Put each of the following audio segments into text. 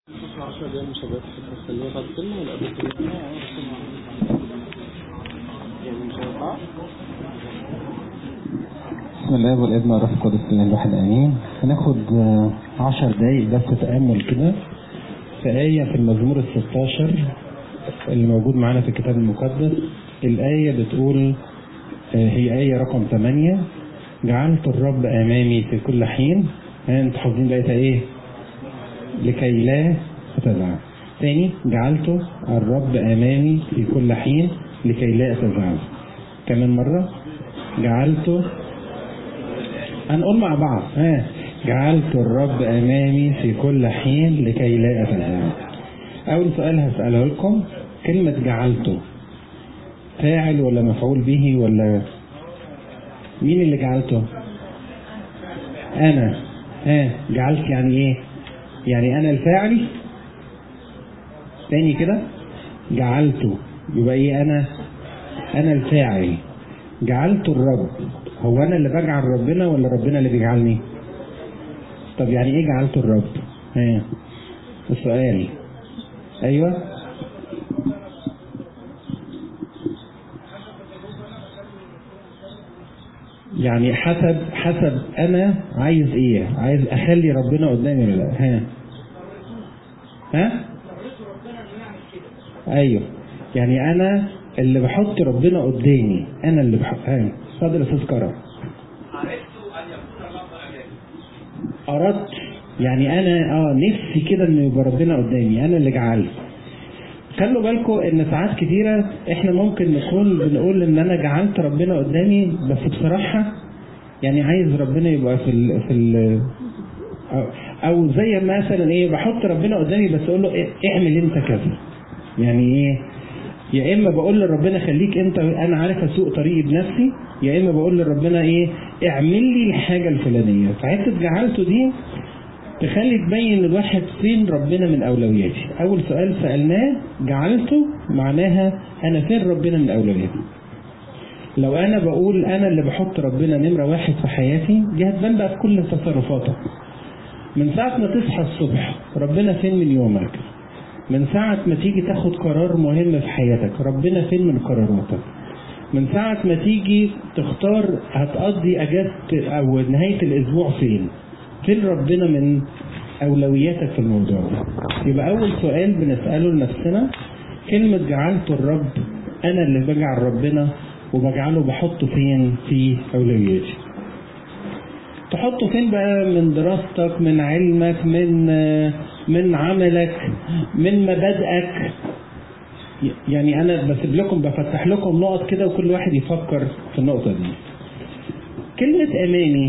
10 دقايق مسابقات الفكرة السلبية بعد الكلمة ولا قبل الكلمة؟ يعني مش هينفع؟ بسم الله والابن والروح القدس الاله الواحد امين هناخد آه، عشر دقايق بس تامل كده في آية في المزمور ال 16 اللي موجود معانا في الكتاب المقدس الآية بتقول آه، هي آية رقم 8 جعلت الرب أمامي في كل حين ها انتوا حافظين بقيتها ايه؟ لكي لا أتزعل تاني جعلت الرب أمامي في كل حين لكي لا أتزعل كمان مرة جعلت هنقول مع بعض ها جعلت الرب أمامي في كل حين لكي لا أتزعل أول سؤال هسأله لكم كلمة جعلته فاعل ولا مفعول به ولا مين اللي جعلته؟ أنا ها جعلت يعني إيه؟ يعني أنا الفاعل تاني كده جعلته يبقى إيه أنا؟ أنا الفاعل جعلت الرب هو أنا اللي بجعل ربنا ولا ربنا اللي بيجعلني؟ طب يعني إيه جعلت الرب؟ ها السؤال أيوه يعني حسب حسب انا عايز ايه عايز اخلي ربنا قدامي ولا لا ها ها ايوه يعني انا اللي بحط ربنا قدامي انا اللي بحط ها اتفضل يا استاذ كرم اردت يعني انا اه نفسي كده انه يبقى ربنا قدامي انا اللي جعلت خلوا بالكم ان ساعات كتيرة احنا ممكن نكون بنقول ان انا جعلت ربنا قدامي بس بصراحة يعني عايز ربنا يبقى في ال في ال او, أو زي مثلا ايه بحط ربنا قدامي بس اقول له إيه اعمل انت كذا يعني ايه يا اما بقول لربنا خليك انت انا عارف اسوق طريقي بنفسي يا اما بقول لربنا ايه اعمل لي الحاجه الفلانيه فحته جعلته دي تخلي تبين الواحد فين ربنا من اولوياتي اول سؤال سالناه جعلته معناها انا فين ربنا من اولوياتي لو انا بقول انا اللي بحط ربنا نمره واحد في حياتي دي هتبان بقى في كل تصرفاتك من ساعه ما تصحى الصبح ربنا فين من يومك من ساعة ما تيجي تاخد قرار مهم في حياتك ربنا فين من قراراتك من ساعة ما تيجي تختار هتقضي اجازة او نهاية الاسبوع فين فين ربنا من اولوياتك في الموضوع ده يبقى اول سؤال بنسأله لنفسنا كلمة جعلت الرب انا اللي بجعل ربنا وبجعله بحطه فين في اولوياتي تحطه فين بقى من دراستك من علمك من من عملك من مبادئك يعني انا بسيب لكم بفتح لكم نقط كده وكل واحد يفكر في النقطه دي كلمه اماني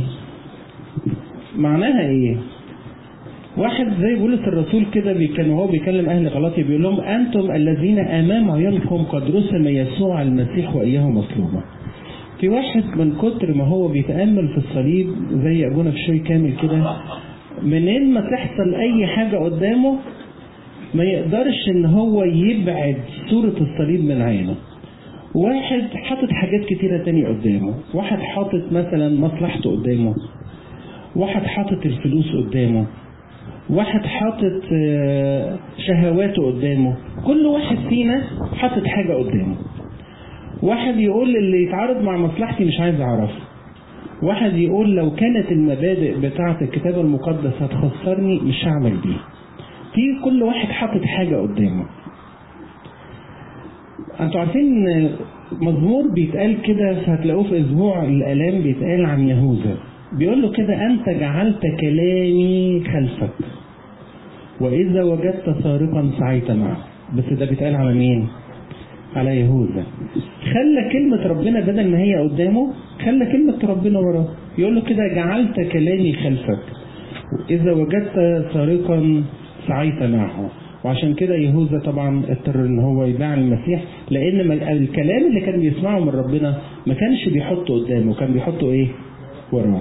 معناها ايه واحد زي بولس الرسول كده بي- كان وهو بيكلم اهل غلاطيا بيقول لهم انتم الذين امام عيونكم قد رسم يسوع المسيح واياه مصلوبا في واحد من كتر ما هو بيتامل في الصليب زي ابونا في شوي كامل كده منين ما تحصل اي حاجه قدامه ما يقدرش ان هو يبعد صوره الصليب من عينه واحد حاطط حاجات كتيره تانية قدامه واحد حاطط مثلا مصلحته قدامه واحد حاطط الفلوس قدامه واحد حاطط آه، شهواته قدامه كل واحد فينا حاطط حاجة قدامه واحد يقول اللي يتعارض مع مصلحتي مش عايز اعرفه واحد يقول لو كانت المبادئ بتاعة الكتاب المقدس هتخسرني مش هعمل بيه في كل واحد حاطط حاجة قدامه انتوا عارفين إن مزمور بيتقال كده هتلاقوه في اسبوع الالام بيتقال عن يهوذا بيقول له كده انت جعلت كلامي خلفك واذا وجدت سارقا سعيت معه بس ده بيتقال على مين على يهوذا خلى كلمة ربنا بدل ما هي قدامه خلى كلمة ربنا وراه يقول له كده جعلت كلامي خلفك إذا وجدت سارقا سعيت معه وعشان كده يهوذا طبعا اضطر ان هو يباع المسيح لان ما- الكلام اللي كان بيسمعه من ربنا ما كانش بيحطه قدامه كان بيحطه ايه وراه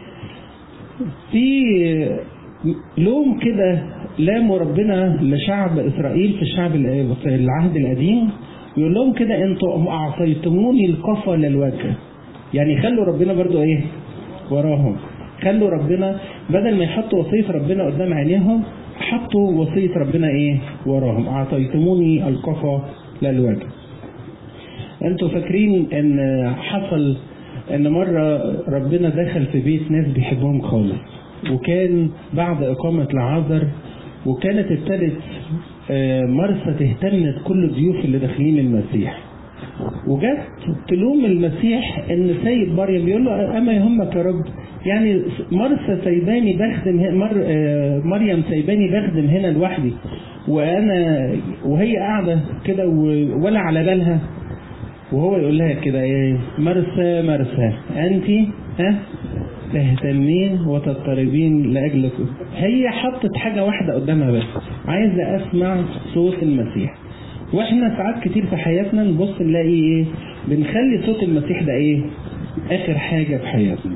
في لوم كده لاموا ربنا لشعب اسرائيل في الشعب ال- في العهد القديم يقول لهم كده انتم اعطيتموني القفا للوجه يعني خلوا ربنا برضو ايه وراهم خلوا ربنا بدل ما يحطوا وصيه ربنا قدام عينيهم حطوا وصية ربنا ايه وراهم اعطيتموني القفا لا الوجه انتوا فاكرين ان حصل ان مرة ربنا دخل في بيت ناس بيحبهم خالص وكان بعد اقامة العذر وكانت ابتدت آه، مرسى تهتم كل الضيوف اللي داخلين المسيح وجت تلوم المسيح ان سيد مريم يقول له اما يهمك يا رب يعني مرسى سيباني بخدم ه- مر آه، مريم سيباني بخدم هنا لوحدي وانا وهي قاعده كده و- ولا على بالها وهو يقول لها كده ايه مرسى مرسى انت ها تهتمين وتضطربين لاجل هي حطت حاجه واحده قدامها بس عايزه اسمع صوت المسيح واحنا ساعات كتير في حياتنا نبص نلاقي ايه بنخلي صوت المسيح ده ايه اخر حاجه في حياتنا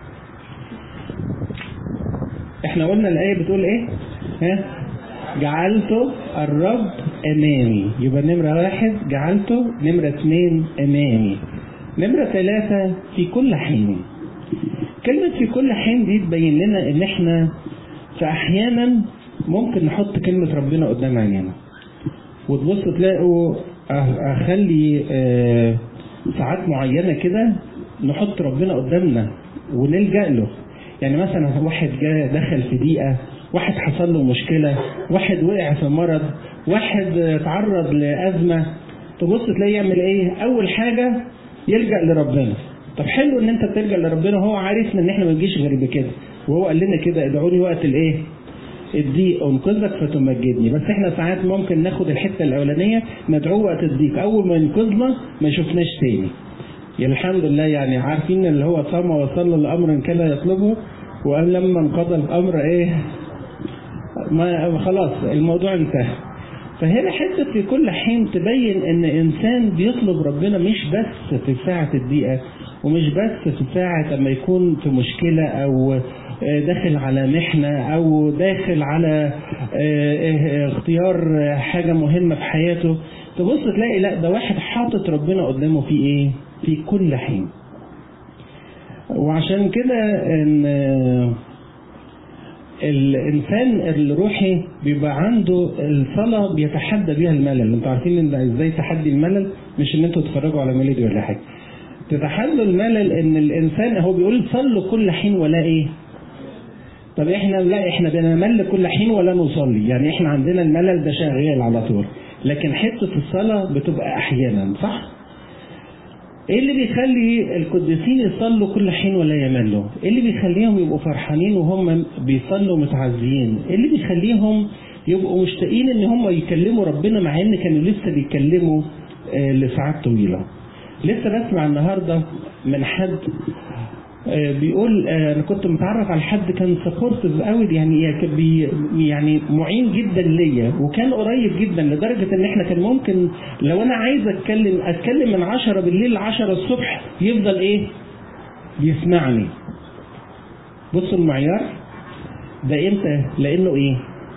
احنا قلنا الايه بتقول ايه ها جعلته الرب امامي يبقى نمره واحد جعلته نمره اثنين امامي نمره ثلاثه في كل حين كلمه في كل حين دي تبين لنا ان احنا في احيانا ممكن نحط كلمه ربنا قدام عينينا وتبص تلاقوا أه- اخلي آه، ساعات معينه كده نحط ربنا قدامنا ونلجا له يعني مثلا واحد جاء دخل في ضيقه واحد حصل له مشكله واحد وقع في مرض واحد آه، تعرض لازمه تبص تلاقيه يعمل ايه اول حاجه يلجا لربنا طب حلو ان انت تلجا لربنا هو عارفنا ان احنا ما نجيش غير بكده وهو قال لنا كده ادعوني وقت الايه الضيق انقذك فتمجدني بس احنا ساعات ممكن ناخد الحته الاولانيه ندعوه وقت الضيق اول ما ينقذنا ما يشوفناش تاني يعني الحمد لله يعني عارفين اللي هو صام وصلى لامر كان يطلبه وقال لما انقضى الامر ايه ما خلاص الموضوع انتهى فهنا حته في كل حين تبين ان انسان بيطلب ربنا مش بس في ساعه الضيقه ومش بس في ساعه لما يكون في مشكله او آه، داخل على محنه او داخل على آه، آه، اختيار حاجه مهمه في حياته تبص تلاقي لا ده واحد حاطط ربنا قدامه في ايه؟ في كل حين. وعشان كده ان آه، الانسان الروحي بيبقى عنده الصلاه بيتحدى بيها الملل انتوا عارفين ان ازاي تحدي الملل مش ان انتوا تتفرجوا على ميلودي ولا حاجه تتحدوا الملل ان الانسان هو بيقول صلوا كل حين ولا ايه طب احنا لا احنا بنمل كل حين ولا نصلي يعني احنا عندنا الملل ده شغال على طول لكن حته الصلاه بتبقى احيانا صح ايه اللي بيخلي القديسين يصلوا كل حين ولا يملوا؟ ايه اللي بيخليهم يبقوا فرحانين وهم بيصلوا متعزيين؟ ايه اللي بيخليهم يبقوا مشتاقين ان هم يكلموا ربنا مع ان كانوا لسه بيتكلموا آه، لساعات طويله. لسه بسمع النهارده من حد آه، بيقول آه، انا كنت متعرف على حد كان سبورتيف قوي يعني كان بي يعني معين جدا ليا وكان قريب جدا لدرجه ان احنا كان ممكن لو انا عايز اتكلم اتكلم من 10 بالليل ل 10 الصبح يفضل ايه؟ يسمعني. بصوا المعيار ده امتى؟ لانه ايه؟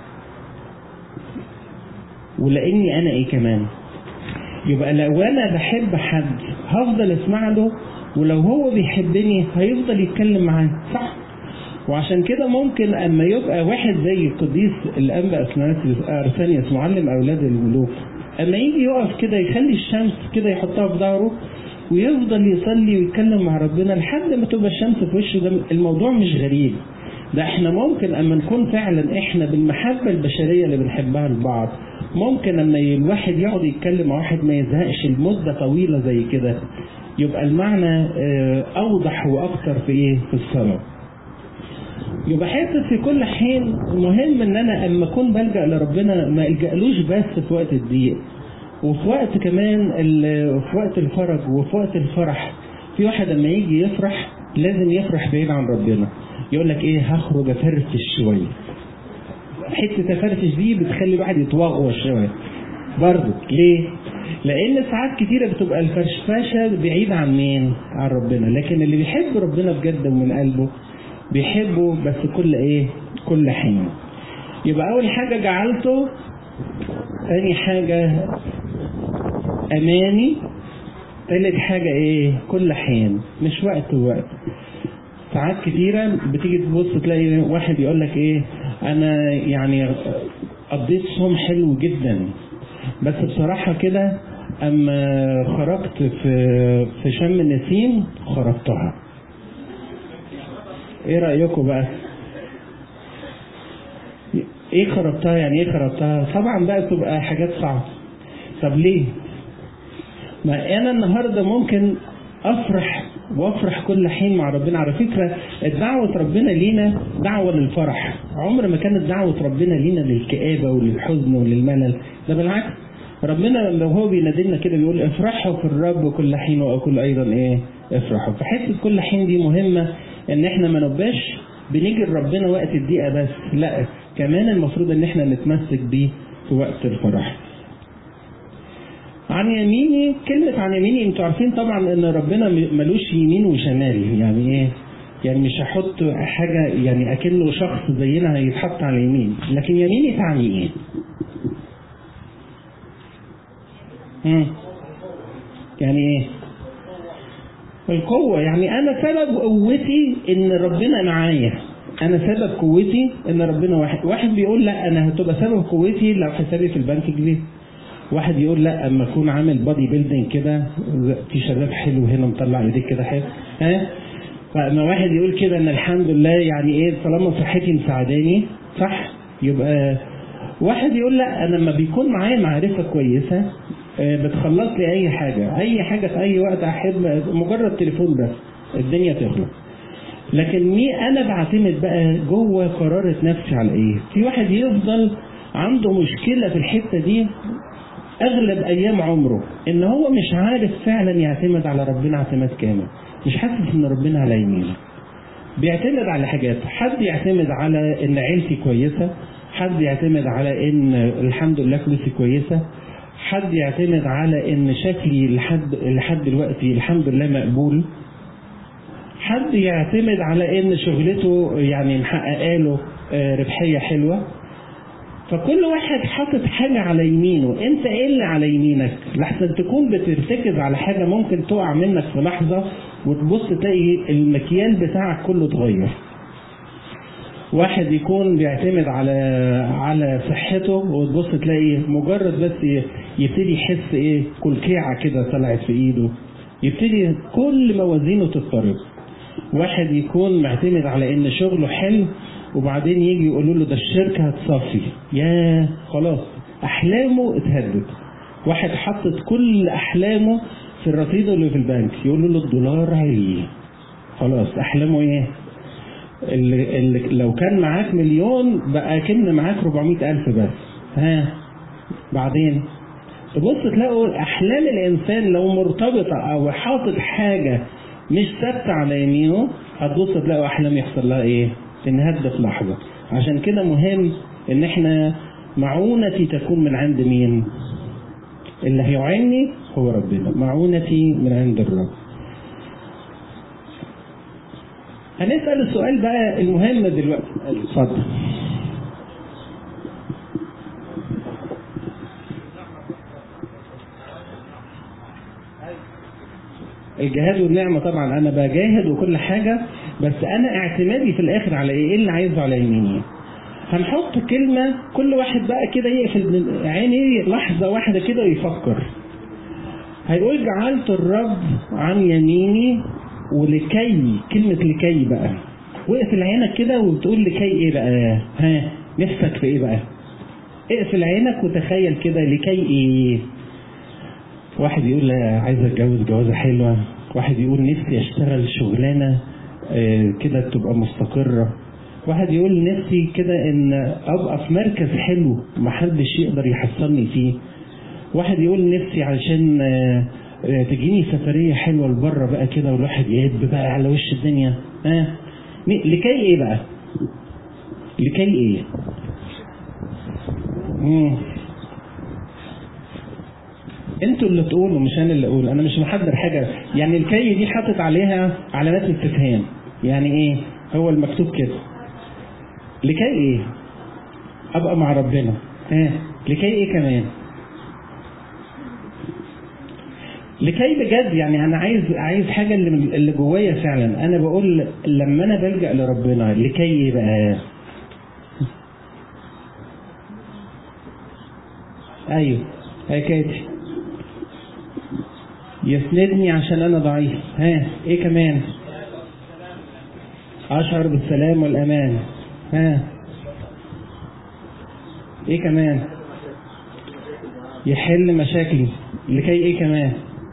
ولاني انا ايه كمان؟ يبقى لو انا بحب حد هفضل اسمع له ولو هو بيحبني هيفضل يتكلم معاه صح وعشان كده ممكن اما يبقى واحد زي القديس الانبا اثناسيوس ارسانيوس معلم اولاد الملوك اما يجي يقف كده يخلي الشمس كده يحطها في ظهره ويفضل يصلي ويتكلم مع ربنا لحد ما تبقى الشمس في وشه ده الموضوع مش غريب ده احنا ممكن اما نكون فعلا احنا بالمحبه البشريه اللي بنحبها لبعض ممكن اما الواحد يقعد يتكلم مع واحد ما يزهقش لمده طويله زي كده يبقى المعنى اه، اوضح واكثر في ايه في الصلاه يبقى حته في كل حين مهم ان انا اما اكون بلجا لربنا ما الجالوش بس في وقت الضيق وفي وقت كمان ال- في وقت الفرج وفي وقت الفرح في واحد لما يجي يفرح لازم يفرح بعيد عن ربنا يقول لك ايه هخرج افرفش شويه حته افرفش دي بتخلي الواحد يتوغوش شويه برضه ليه؟ لان ساعات كتيره بتبقى الفرفشه بعيد عن مين؟ عن ربنا لكن اللي بيحب ربنا بجد ومن قلبه بيحبه بس كل ايه؟ كل حين يبقى اول حاجه جعلته تاني حاجه اماني تالت حاجه ايه؟ كل حين مش وقت ووقت ساعات كتيرة بتيجي تبص تلاقي واحد يقول لك ايه انا يعني قضيت صوم حلو جدا بس بصراحه كده اما خرجت في في شم النسيم خرجتها ايه رايكم بقى ايه خربتها يعني ايه خربتها طبعا بقى تبقى حاجات صعبه طب ليه ما انا النهارده ممكن افرح وافرح كل حين مع ربنا على فكره دعوه ربنا لينا دعوه للفرح عمر ما كانت دعوه ربنا لينا للكآبه وللحزن وللملل ده بالعكس ربنا لو هو بينادلنا كده بيقول افرحوا في الرب كل حين واقول ايضا ايه افرحوا فحته كل حين دي مهمه ان احنا ما نبقاش بنيجي لربنا وقت الضيقه بس لا كمان المفروض ان احنا نتمسك بيه في وقت الفرح عن يميني كلمة عن يميني انتوا عارفين طبعا ان ربنا ملوش يمين وشمال يعني ايه يعني مش هحط حاجة يعني اكنه شخص زينا هيتحط على اليمين لكن يميني تعني ايه مم. يعني ايه القوة يعني أنا سبب قوتي إن ربنا معايا أنا سبب قوتي إن ربنا واحد واحد بيقول لا أنا هتبقى سبب قوتي لو حسابي في البنك كبير واحد يقول لا اما اكون عامل بادي بيلدينج كده في شباب حلو هنا مطلع ايديك كده حلو ها فاما واحد يقول كده ان الحمد لله يعني ايه طالما صحتي مساعداني صح يبقى واحد يقول لا انا لما بيكون معايا معرفه كويسه بتخلص لي اي حاجه اي حاجه في اي وقت احب مجرد تليفون بس الدنيا تخلص لكن مي انا بعتمد بقى جوه قرارة نفسي على ايه في واحد يفضل عنده مشكلة في الحتة دي اغلب ايام عمره ان هو مش عارف فعلا يعتمد على ربنا اعتماد كامل مش حاسس ان ربنا على يمينه بيعتمد على حاجات حد يعتمد على ان عيلتي كويسة حد يعتمد على ان الحمد لله فلوسي كويسة حد يعتمد على ان شكلي لحد لحد دلوقتي الحمد لله مقبول حد يعتمد على ان شغلته يعني محققه له ربحيه حلوه فكل واحد حاطط حاجه على يمينه انت ايه اللي على يمينك لحسن تكون بترتكز على حاجه ممكن تقع منك في لحظه وتبص تلاقي المكيال بتاعك كله اتغير واحد يكون بيعتمد على على صحته وتبص تلاقي مجرد بس يبتدي يحس ايه كلكيعه كده طلعت في ايده يبتدي كل موازينه تضطرب واحد يكون معتمد على ان شغله حلو وبعدين يجي يقولوا له ده الشركه هتصفي يا خلاص احلامه اتهدت واحد حطت كل احلامه في الرصيد اللي في البنك يقولوا له الدولار عالي خلاص احلامه ايه اللي, اللي لو كان معاك مليون بقى كن معاك 400 ألف بس ها بعدين تبص تلاقوا أحلام الإنسان لو مرتبطة أو حاطط حاجة مش ثابتة على يمينه هتبص تلاقوا أحلام يحصل لها إيه؟ تنهد في لحظة عشان كده مهم إن إحنا معونتي تكون من عند مين؟ اللي هيعيني هو ربنا معونتي من عند الرب هنسأل السؤال بقى المهم دلوقتي اتفضل الجهاد والنعمة طبعا أنا بجاهد وكل حاجة بس أنا اعتمادي في الآخر على إيه؟ إيه اللي عايزه على يميني؟ هنحط كلمة كل واحد بقى كده يقفل عينيه لحظة واحدة كده ويفكر. هيقول جعلت الرب عن يميني ولكي كلمة لكي بقى واقفل عينك كده وبتقول لكي ايه بقى ها نفسك في ايه بقى اقفل عينك وتخيل كده لكي ايه واحد يقول عايز اتجوز جوازة حلوة واحد يقول نفسي اشتغل شغلانة اه كده تبقى مستقرة واحد يقول نفسي كده ان ابقى في مركز حلو محدش يقدر يحصلني فيه واحد يقول نفسي علشان اه تجيني سفرية حلوة لبره بقى كده والواحد يهب بقى على وش الدنيا ها آه. لكي ايه بقى؟ لكي ايه؟ مم. انتوا اللي تقولوا مش انا اللي اقول انا مش محضر حاجة يعني الكي دي حاطط عليها علامات استفهام يعني ايه؟ هو المكتوب كده لكي ايه؟ ابقى مع ربنا ها آه. لكي ايه كمان؟ لكي بجد يعني انا عايز عايز حاجه اللي اللي جوايا فعلا انا بقول لما انا بلجا لربنا لكي بقى ايوه هكاتي يسندني عشان انا ضعيف ها ايه كمان اشعر بالسلام والامان ها ايه كمان يحل مشاكلي لكي ايه كمان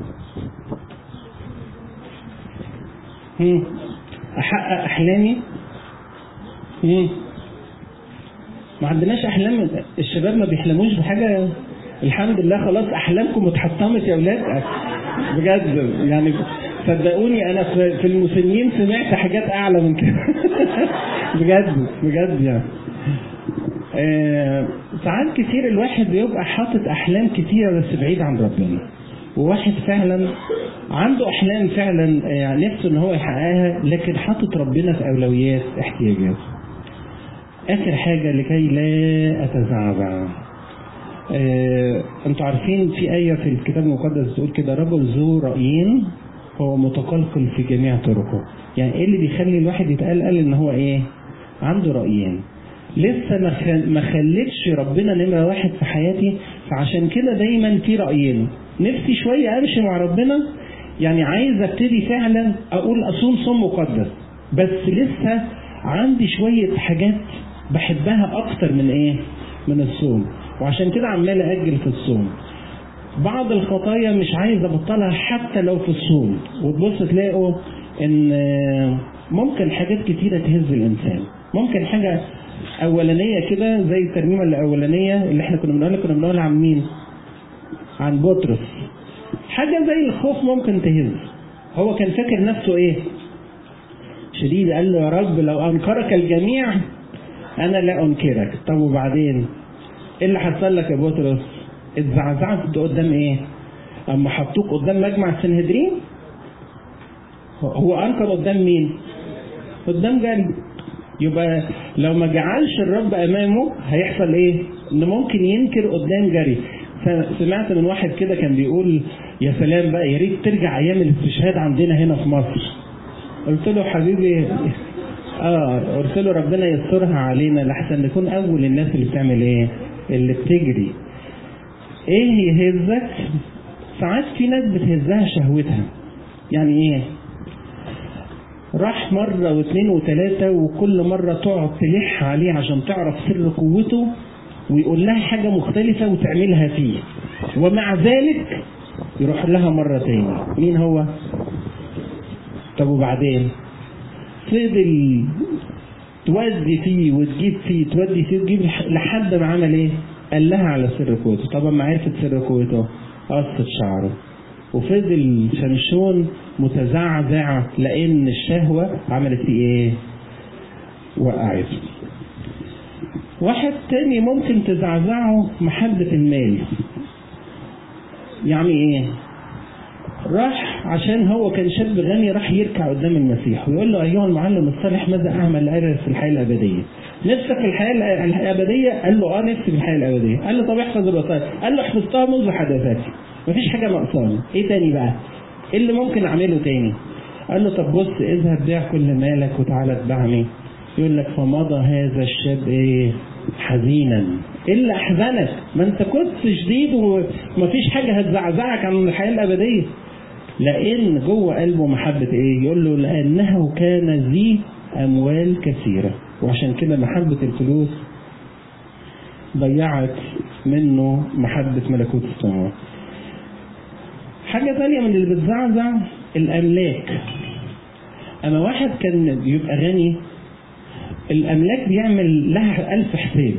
هم. احقق احلامي هم. ما عندناش احلام الشباب ما بيحلموش بحاجه الحمد لله خلاص احلامكم اتحطمت يا اولاد بجد يعني صدقوني انا في في المسنين سمعت حاجات اعلى من كده بجد بجد يعني آه، ساعات كتير الواحد بيبقى حاطط احلام كتيره بس بعيد عن ربنا وواحد فعلا عنده احلام فعلا آه، نفسه ان هو يحققها لكن حاطط ربنا في اولويات احتياجاته اخر حاجه لكي لا اتزعزع آه، انتوا عارفين في آية في الكتاب المقدس بتقول كده رجل ذو رأيين هو متقلقل في جميع طرقه يعني ايه اللي بيخلي الواحد يتقلقل ان هو ايه عنده رأيين لسه ما خل- ما خلتش ربنا نمرة واحد في حياتي فعشان كده دايما في رأيين نفسي شوية امشي مع ربنا يعني عايز ابتدي فعلا اقول اصوم صوم مقدس بس لسه عندي شوية حاجات بحبها اكتر من ايه من الصوم وعشان كده عمال اجل في الصوم بعض الخطايا مش عايز ابطلها حتى لو في الصوم وتبص تلاقوا ان ممكن حاجات كتيره تهز الانسان ممكن حاجه اولانيه كده زي الترنيمه الاولانيه اللي احنا كنا بنقولها كنا بنقولها عن مين عن بطرس حاجه زي الخوف ممكن تهز هو كان فاكر نفسه ايه شديد قال له يا رب لو انكرك الجميع انا لا انكرك طب وبعدين ايه اللي حصل لك يا بطرس اتزعزعت قدام ايه اما حطوك قدام مجمع السنهدرين هو انكر قدام مين قدام جري يبقى لو ما جعلش الرب امامه هيحصل ايه ان ممكن ينكر قدام جري سمعت من واحد كده كان بيقول يا سلام بقى يا ريت ترجع ايام الاستشهاد عندنا هنا في مصر قلت له حبيبي اه قلت له ربنا يسترها علينا لحسن نكون اول الناس اللي بتعمل ايه اللي بتجري ايه يهزك ساعات في ناس بتهزها شهوتها يعني ايه راح مرة واثنين وثلاثة وكل مرة تقعد تلح عليه عشان تعرف سر قوته ويقول لها حاجة مختلفة وتعملها فيه ومع ذلك يروح لها مرة تاني مين هو؟ طب وبعدين فضل تودي فيه وتجيب فيه تودي فيه وتجيب لحد ما عمل ايه؟ قال لها على سر قوته طبعا ما عرفت سر قوته قصت شعره وفضل شمشون متزعزع لان الشهوه عملت فيه ايه؟ وقعته. واحد تاني ممكن تزعزعه محبة المال. يعني ايه؟ راح عشان هو كان شاب غني راح يركع قدام المسيح ويقول له ايها المعلم الصالح ماذا اعمل لارث في الحياه الابديه؟ نفسك في الحياه الابديه؟ قال له اه نفسي في الحياه الابديه، قال له طب احفظ الوصايا، قال له حفظتها منذ حدثاتي، مفيش حاجه ناقصاني، ايه تاني بقى؟ ايه اللي ممكن اعمله تاني؟ قال له طب بص اذهب بيع كل مالك وتعالى اتبعني. يقول لك فمضى هذا الشاب ايه؟ حزينا. ايه اللي احزنك؟ ما انت كنت شديد ومفيش حاجه هتزعزعك عن الحياه الابديه. لان جوه قلبه محبه ايه؟ يقول له لانه كان ذي اموال كثيره وعشان كده محبه الفلوس ضيعت منه محبه ملكوت السماوات. حاجه ثانيه من اللي بتزعزع الاملاك. اما واحد كان يبقى غني الاملاك بيعمل لها الف حساب.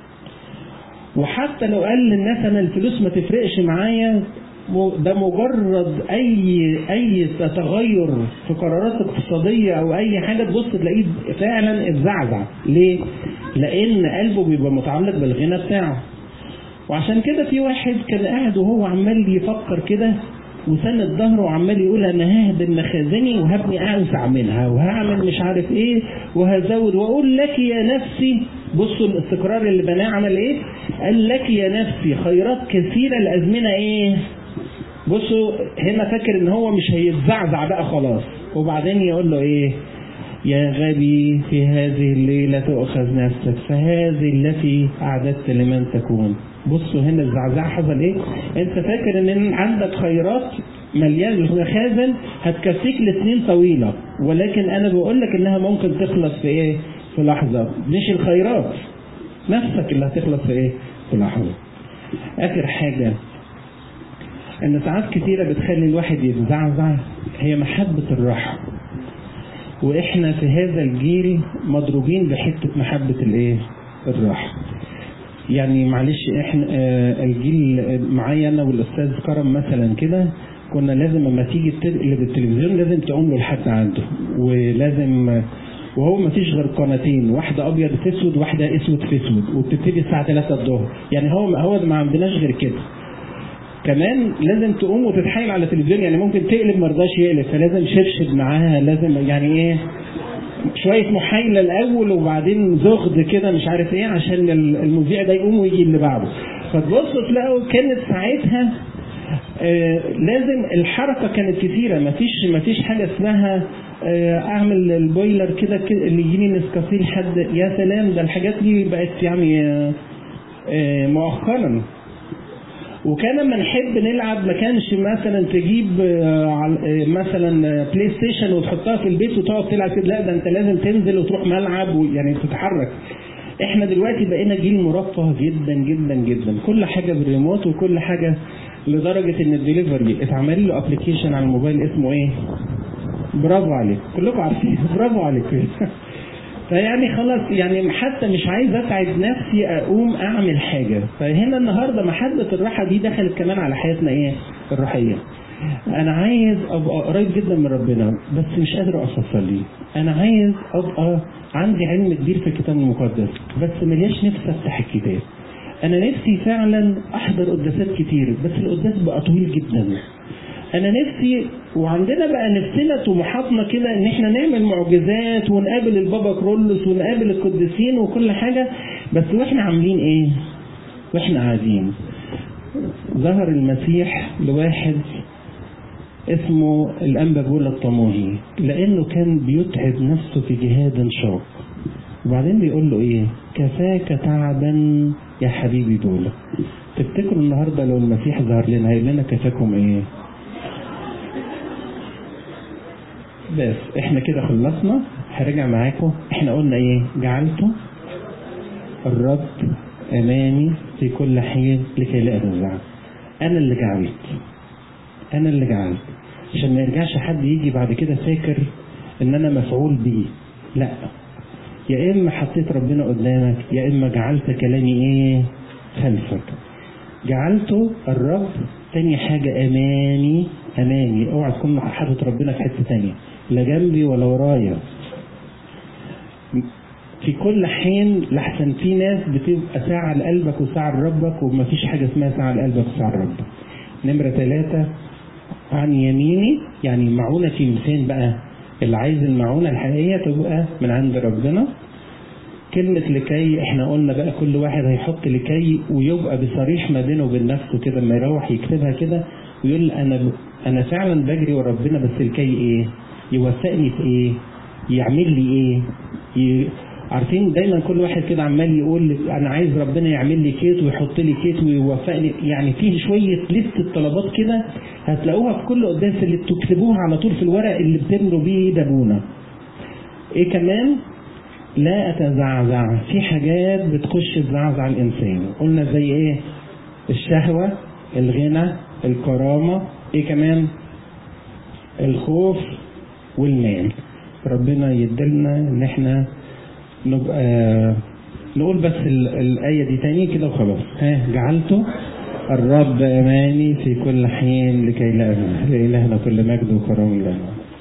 وحتى لو قال للناس انا الفلوس ما تفرقش معايا ده مجرد اي اي تغير في قرارات اقتصاديه او اي حاجه تبص تلاقيه فعلا اتزعزع ليه؟ لان قلبه بيبقى متعلق بالغنى بتاعه وعشان كده في واحد كان قاعد وهو عمال يفكر كده وسند ظهره وعمال يقول انا ههدم مخازني وهبني اوسع منها وهعمل مش عارف ايه وهزود واقول لك يا نفسي بصوا الاستقرار اللي بناه عمل ايه؟ قال لك يا نفسي خيرات كثيره الازمنه ايه؟ بصوا هنا فاكر ان هو مش هيتزعزع بقى خلاص وبعدين يقول له ايه يا غبي في هذه الليلة تؤخذ نفسك فهذه التي أعددت لمن تكون بصوا هنا الزعزعه حصل ايه انت فاكر ان عندك خيرات مليان المخازن هتكفيك لسنين طويله ولكن انا بقول لك انها ممكن تخلص في ايه في لحظه مش الخيرات نفسك اللي هتخلص في ايه في لحظه اخر حاجه ان ساعات كتيره بتخلي الواحد يتزعزع هي محبه الراحه واحنا في هذا الجيل مضروبين بحته محبه الايه الراحه يعني معلش احنا آه الجيل معايا انا والاستاذ كرم مثلا كده كنا لازم لما تيجي تقلب التلفزيون لازم تقوم له لحد عنده ولازم وهو ما فيش غير قناتين واحده ابيض في اسود واحده اسود في اسود وبتبتدي الساعه 3 الظهر يعني هو هو ما عندناش غير كده كمان لازم تقوم وتتحايل على التلفزيون يعني ممكن تقلب ما رضاش يقلب فلازم شبشب معاها لازم يعني ايه شويه محايله الاول وبعدين زغد كده مش عارف ايه عشان المذيع ده يقوم ويجي اللي بعده فتبصوا تلاقوا كانت ساعتها آه لازم الحركه كانت كثيره ما فيش ما فيش حاجه اسمها آه اعمل البويلر كده اللي يجيني نسكافيه لحد يا سلام ده الحاجات دي بقت يعني آه مؤخرا وكان لما نحب نلعب ما كانش مثلا تجيب مثلا بلاي ستيشن وتحطها في البيت وتقعد تلعب كده لا ده انت لازم تنزل وتروح ملعب ويعني تتحرك احنا دلوقتي بقينا جيل مرفه جدا جدا جدا كل حاجه بالريموت وكل حاجه لدرجه ان الدليفري اتعمل له ابلكيشن على الموبايل اسمه ايه؟ برافو عليك كلكم عارفين برافو عليك فيعني خلاص يعني حتى مش عايز اتعب نفسي اقوم اعمل حاجه فهنا النهارده محبه الراحه دي دخلت كمان على حياتنا ايه الروحيه انا عايز ابقى قريب جدا من ربنا بس مش قادر اوصل ليه انا عايز ابقى عندي علم كبير في الكتاب المقدس بس ملياش نفسي افتح الكتاب انا نفسي فعلا احضر قداسات كتير بس القداس بقى طويل جدا انا نفسي وعندنا بقى نفسنا طموحاتنا كده ان احنا نعمل معجزات ونقابل البابا كرولوس ونقابل القديسين وكل حاجه بس واحنا عاملين ايه؟ واحنا قاعدين ظهر المسيح لواحد اسمه الانبا بولا الطموحي لانه كان بيتعب نفسه في جهاد شاق وبعدين بيقول له ايه؟ كفاك تعبا يا حبيبي بولا تفتكروا النهارده لو المسيح ظهر لنا هيقول لنا كفاكم ايه؟ بس احنا كده خلصنا هرجع معاكم احنا قلنا ايه جعلته الرب امامي في كل حين لكي لا اتنزع انا اللي جعلت انا اللي جعلت عشان ما يرجعش حد يجي بعد كده فاكر ان انا مفعول بيه لا يا اما حطيت ربنا قدامك يا اما جعلت كلامي ايه خلفك جعلته الرب تاني حاجة أمامي أمامي اوعى تكون حاطط ربنا في حتة تانية لا جنبي ولا ورايا في كل حين لحسن في ناس بتبقى ساعة لقلبك وساعة لربك ومفيش حاجة اسمها ساعة لقلبك وساعة لربك نمرة ثلاثة عن يميني يعني معونتي من فين بقى اللي عايز المعونة الحقيقية تبقى من عند ربنا كلمة لكي احنا قلنا بقى كل واحد هيحط لكي ويبقى بصريح ما بينه وبين نفسه كده لما يروح يكتبها كده ويقول انا انا فعلا بجري ورا ربنا بس لكي ايه؟ يوفقني في ايه؟ يعمل لي ايه؟ ي... عارفين دايما كل واحد كده عمال يقول انا عايز ربنا يعمل لي كيت ويحط لي كيت ويوفقني يعني فيه شويه لسته طلبات كده هتلاقوها في كل قداس اللي بتكتبوها على طول في الورق اللي بتملوا بيه دابونا. ايه كمان؟ لا اتزعزع في حاجات بتخش تزعزع الانسان قلنا زي ايه الشهوة الغنى الكرامة ايه كمان الخوف والمال ربنا يدلنا ان احنا نبقى نقول بس الآية دي تاني كده وخلاص ها جعلته الرب أماني في كل حين لكي لا أمنه لإلهنا كل مجد وكرم لنا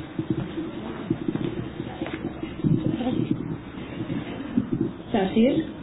مساء الخير